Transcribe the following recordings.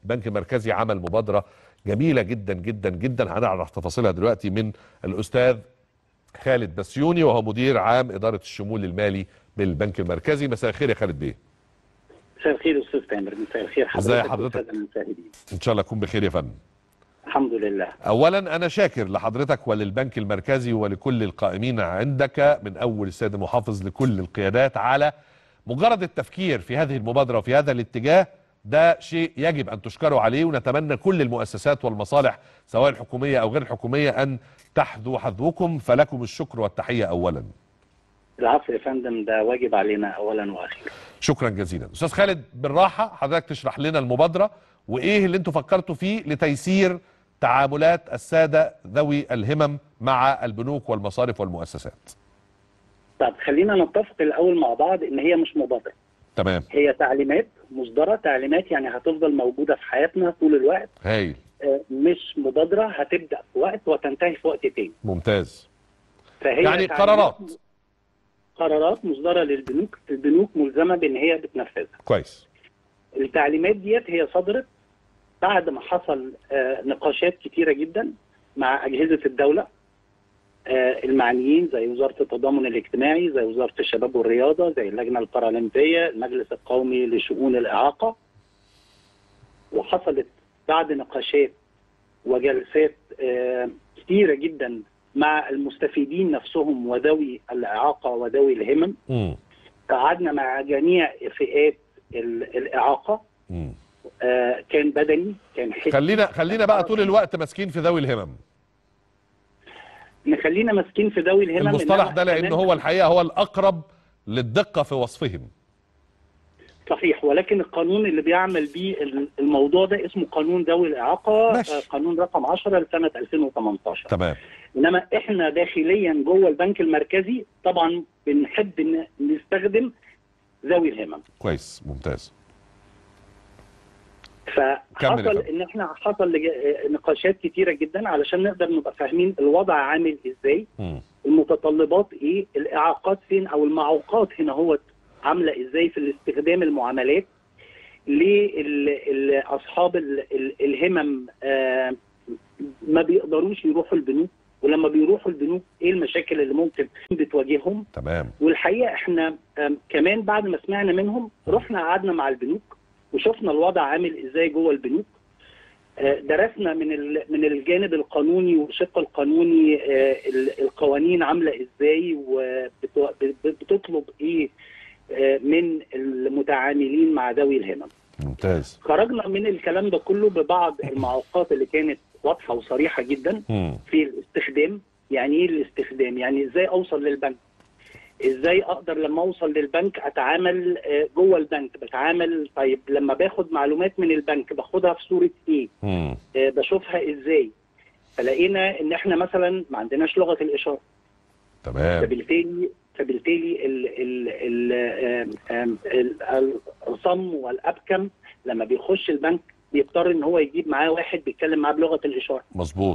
البنك المركزي عمل مبادره جميله جدا جدا جدا هنعرف تفاصيلها دلوقتي من الاستاذ خالد بسيوني وهو مدير عام اداره الشمول المالي بالبنك المركزي مساء الخير يا خالد بيه مساء الخير استاذ تامر مساء الخير ازي حضرتك حضرتك؟ والسادة المشاهدين ان شاء الله اكون بخير يا فندم الحمد لله اولا انا شاكر لحضرتك وللبنك المركزي ولكل القائمين عندك من اول السيد المحافظ لكل القيادات على مجرد التفكير في هذه المبادره وفي هذا الاتجاه ده شيء يجب ان تشكروا عليه ونتمنى كل المؤسسات والمصالح سواء الحكوميه او غير الحكوميه ان تحذو حذوكم فلكم الشكر والتحيه اولا العفو يا فندم ده واجب علينا اولا واخيرا شكرا جزيلا استاذ خالد بالراحه حضرتك تشرح لنا المبادره وايه اللي انتوا فكرتوا فيه لتيسير تعاملات الساده ذوي الهمم مع البنوك والمصارف والمؤسسات طب خلينا نتفق الاول مع بعض ان هي مش مبادره تمام هي تعليمات مصدره تعليمات يعني هتفضل موجوده في حياتنا طول الوقت هايل آه، مش مبادره هتبدا في وقت وتنتهي في وقت تاني ممتاز فهي يعني تعليمات- قرارات. قرارات مصدره للبنوك البنوك ملزمه بان هي بتنفذها كويس التعليمات ديت هي صدرت بعد ما حصل آه، نقاشات كتيرة جدا مع أجهزة الدولة آه، المعنيين زي وزارة التضامن الاجتماعي زي وزارة الشباب والرياضة زي اللجنة البارالمبية المجلس القومي لشؤون الإعاقة وحصلت بعد نقاشات وجلسات آه، كتيرة جدا مع المستفيدين نفسهم وذوي الإعاقة وذوي الهمم امم قعدنا مع جميع فئات ال- الإعاقة امم آه، كان بدني كان حسي خلينا خلينا بقى طول الوقت ماسكين في ذوي الهمم نخلينا ماسكين في ذوي الهمم المصطلح إنما ده لان كمان- هو الحقيقه هو الاقرب للدقه في وصفهم صحيح ولكن القانون اللي بيعمل بيه ال- الموضوع ده اسمه قانون ذوي الاعاقه ماشي. آه، قانون رقم 10 لسنه 2018 تمام انما احنا داخليا جوه البنك المركزي طبعا بنحب إن نستخدم ذوي الهمم كويس ممتاز كمل يا فحصل فندم. ان احنا حصل لج- آه، نقاشات كتيره جدا علشان نقدر نبقى فاهمين الوضع عامل ازاي امم المتطلبات ايه الاعاقات فين او المعوقات هنا هو عامله ازاي في الاستخدام المعاملات لاصحاب الهمم آه، ما بيقدروش يروحوا البنوك ولما بيروحوا البنوك ايه المشاكل اللي ممكن بتواجههم تمام والحقيقه احنا آم، كمان بعد ما سمعنا منهم رحنا قعدنا مع البنوك وشفنا الوضع عامل ازاي جوه البنوك آه، درسنا من ال- من الجانب القانوني والشق القانوني آه، ال- القوانين عامله ازاي وبتطلب ايه آه، من المتعاملين مع ذوي الهمم ممتاز خرجنا من الكلام ده كله ببعض المعوقات اللي كانت واضحه وصريحه جدا امم في الاستخدام يعني ايه الاستخدام يعني ازاي اوصل للبنك ازاي اقدر لما اوصل للبنك اتعامل آه، جوه البنك بتعامل طيب لما باخد معلومات من البنك باخدها في صوره ايه امم آه، بشوفها ازاي فلقينا ان احنا مثلا ما عندناش لغه الاشاره تمام فبالتالي فبالتالي ال ال ال آم، آم، ال- الصم والابكم لما بيخش البنك بيضطر ان هو يجيب معاه واحد بيتكلم معاه بلغه الاشاره مظبوط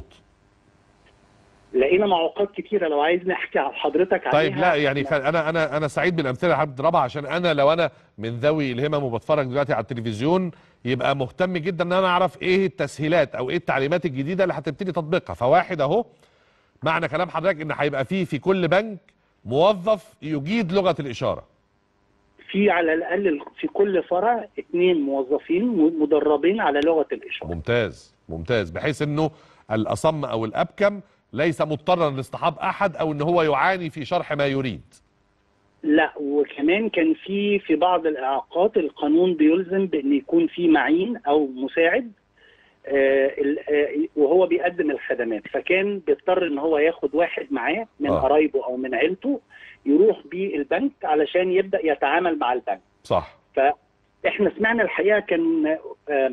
لقينا معوقات كتيره لو عايز نحكي على حضرتك عليها طيب لا يعني خل... انا انا انا سعيد بالامثله اللي حضرتك بتضربها عشان انا لو انا من ذوي الهمم وبتفرج دلوقتي على التلفزيون يبقى مهتم جدا ان انا اعرف ايه التسهيلات او ايه التعليمات الجديده اللي هتبتدي تطبيقها فواحد اهو معنى كلام حضرتك ان هيبقى فيه في كل بنك موظف يجيد لغه الاشاره في على الاقل في كل فرع اثنين موظفين مدربين على لغه الاشاره ممتاز ممتاز بحيث انه الاصم او الابكم ليس مضطرا لاصطحاب احد او ان هو يعاني في شرح ما يريد لا وكمان كان في في بعض الاعاقات القانون بيلزم بان يكون في معين او مساعد آه ال- آه، وهو بيقدم الخدمات فكان بيضطر ان هو ياخد واحد معاه من آه. قرايبه او من عيلته يروح بيه البنك علشان يبدا يتعامل مع البنك صح فاحنا سمعنا الحقيقه كان آه،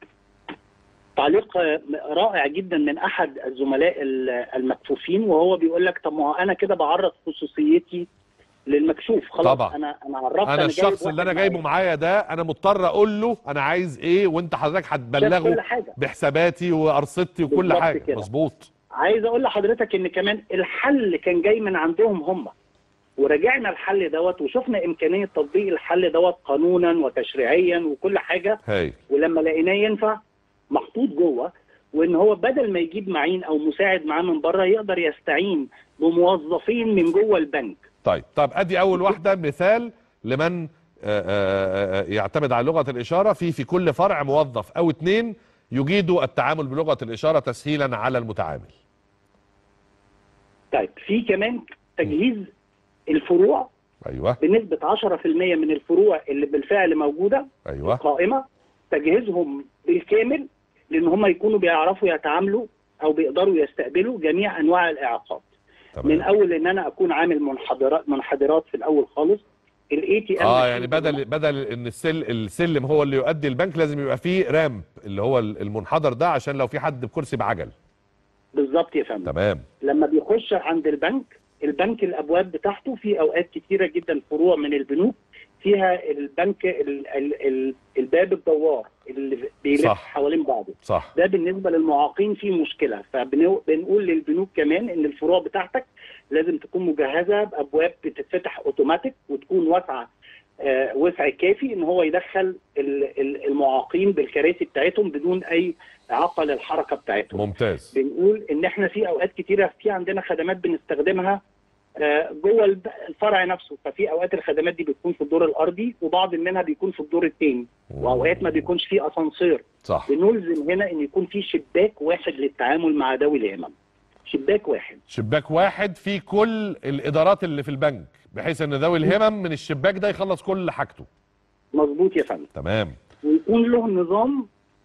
تعليق آه، رائع جدا من احد الزملاء ال- المكفوفين وهو بيقول لك طب ما هو انا كده بعرض خصوصيتي للمكشوف خلاص طبعا. انا انا عرفت انا جايب الشخص اللي واحد انا جايبه معايا. معايا ده انا مضطر اقول له انا عايز ايه وانت حضرتك شاف هتبلغه كل حاجه بحساباتي وارصدتي وكل بالظبط حاجه كده. مظبوط عايز اقول لحضرتك ان كمان الحل كان جاي من عندهم هم وراجعنا الحل دوت وشفنا امكانيه تطبيق الحل دوت قانونا وتشريعيا وكل حاجه هايل ولما لقيناه ينفع محطوط جوه وان هو بدل ما يجيب معين او مساعد معاه من بره يقدر يستعين بموظفين من جوه البنك طيب طب ادي اول واحده مثال لمن آه، آه، آه، يعتمد على لغه الاشاره في في كل فرع موظف او اتنين يجيدوا التعامل بلغه الاشاره تسهيلا على المتعامل طيب في كمان تجهيز الفروع ايوه بنسبه 10% من الفروع اللي بالفعل موجوده ايوه قائمه تجهيزهم بالكامل لان هم يكونوا بيعرفوا يتعاملوا او بيقدروا يستقبلوا جميع انواع الاعاقات من تمام اول ان انا اكون عامل منحدرات منحدرات في الاول خالص الاي تي ام اه يعني بدل بدل ان السل السلم هو اللي يؤدي البنك لازم يبقى فيه رامب اللي هو المنحدر ده عشان لو في حد بكرسي بعجل بالظبط يا فندم تمام لما بيخش عند البنك البنك الابواب بتاعته في اوقات كتيره جدا فروع من البنوك فيها البنك ال ال ال الباب الدوار اللي بيلف صح. حوالين بعضه صح ده بالنسبه للمعاقين فيه مشكله فبنقول للبنوك كمان ان الفروع بتاعتك لازم تكون مجهزه بابواب بتتفتح اوتوماتيك وتكون واسعه آه، وسع كافي ان هو يدخل ال- ال- المعاقين بالكراسي بتاعتهم بدون اي اعاقه للحركه بتاعتهم ممتاز بنقول ان احنا في اوقات كتيره في عندنا خدمات بنستخدمها آه، جوه الب- الفرع نفسه ففي اوقات الخدمات دي بتكون في الدور الارضي وبعض منها بيكون في الدور الثاني واوقات ما بيكونش فيه اسانسير صح بنلزم هنا ان يكون في شباك واحد للتعامل مع ذوي الهمم شباك واحد شباك واحد في كل الادارات اللي في البنك بحيث ان ذوي الهمم من الشباك ده يخلص كل حاجته مظبوط يا فندم تمام ويكون له نظام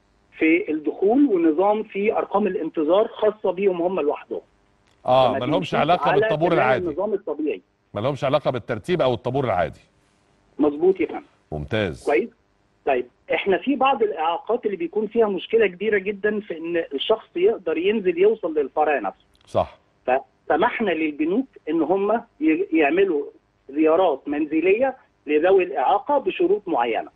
في الدخول ونظام في ارقام الانتظار خاصه بيهم هم لوحدهم اه ما ما لهمش تمشيش علاقه على بالطابور كمان العادي النظام الطبيعي ما لهمش علاقه بالترتيب او الطابور العادي مظبوط يا فندم ممتاز كويس طيب احنا في بعض الاعاقات اللي بيكون فيها مشكله كبيره جدا في ان الشخص يقدر ينزل يوصل للفرع نفسه صح فسمحنا للبنوك ان هم ي- يعملوا زيارات منزليه لذوي الاعاقه بشروط معينه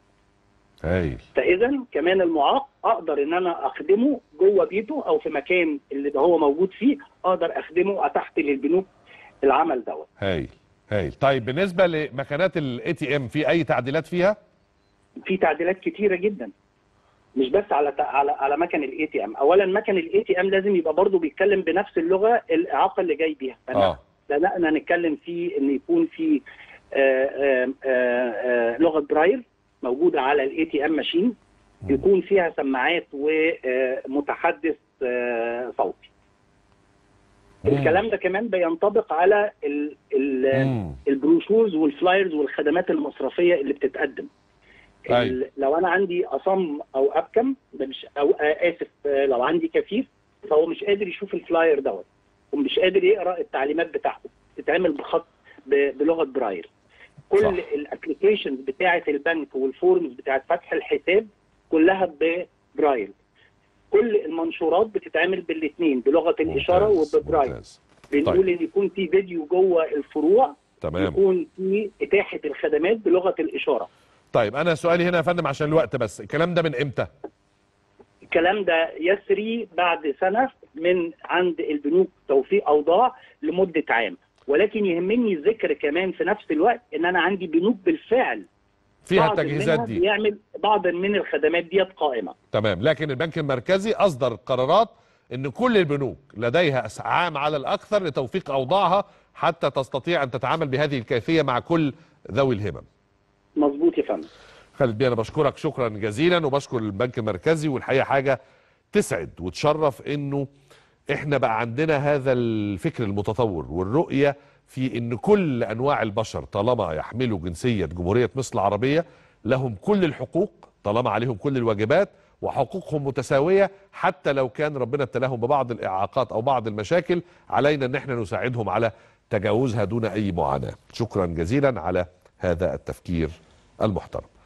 هايل فاذا كمان المعاق اقدر ان انا اخدمه جوه بيته او في مكان اللي ده هو موجود فيه اقدر اخدمه اتحت للبنوك العمل دوت هايل هايل طيب بالنسبه لمكانات الاي تي ام في اي تعديلات فيها في تعديلات كتيره جدا مش بس على على على مكن الاي تي ام اولا مكن الاي تي ام لازم يبقى برضه بيتكلم بنفس اللغه الاعاقه اللي جاي بيها اه بدانا نتكلم في ان يكون في آه، آه، آه، آه، لغه برايل موجوده على الاي تي ام ماشين يكون فيها سماعات ومتحدث صوتي الكلام ده كمان بينطبق على ال ال مم. البروشورز والفلايرز والخدمات المصرفيه اللي بتتقدم أيوة. ال- لو انا عندي اصم او ابكم ده مش او آه، اسف آه، لو عندي كفيف فهو مش قادر يشوف الفلاير دوت ومش قادر يقرا التعليمات بتاعته تتعمل بخط ب- بلغه برايل كل صح. الابلكيشنز بتاعه البنك والفورمز بتاعه فتح الحساب كلها ببرايل كل المنشورات بتتعمل بالاثنين بلغه الاشاره ممتاز، وببرايل ممتاز. بنقول ان يكون في فيديو جوه الفروع تمام يكون في اتاحه الخدمات بلغه الاشاره طيب انا سؤالي هنا يا فندم عشان الوقت بس الكلام ده من امتى الكلام ده يسري بعد سنه من عند البنوك توفيق اوضاع لمده عام ولكن يهمني الذكر كمان في نفس الوقت ان انا عندي بنوك بالفعل فيها بعض التجهيزات منها دي بيعمل بعض من الخدمات ديت قائمه تمام لكن البنك المركزي اصدر قرارات ان كل البنوك لديها عام على الاكثر لتوفيق اوضاعها حتى تستطيع ان تتعامل بهذه الكيفيه مع كل ذوي الهمم مظبوط يا فندم خالد بيه انا بشكرك شكرا جزيلا وبشكر البنك المركزي والحقيقه حاجه تسعد وتشرف انه احنا بقى عندنا هذا الفكر المتطور والرؤيه في ان كل انواع البشر طالما يحملوا جنسيه جمهوريه مصر العربيه لهم كل الحقوق طالما عليهم كل الواجبات وحقوقهم متساويه حتى لو كان ربنا ابتلاهم ببعض الاعاقات او بعض المشاكل علينا ان احنا نساعدهم على تجاوزها دون اي معاناه شكرا جزيلا على هذا التفكير المحترم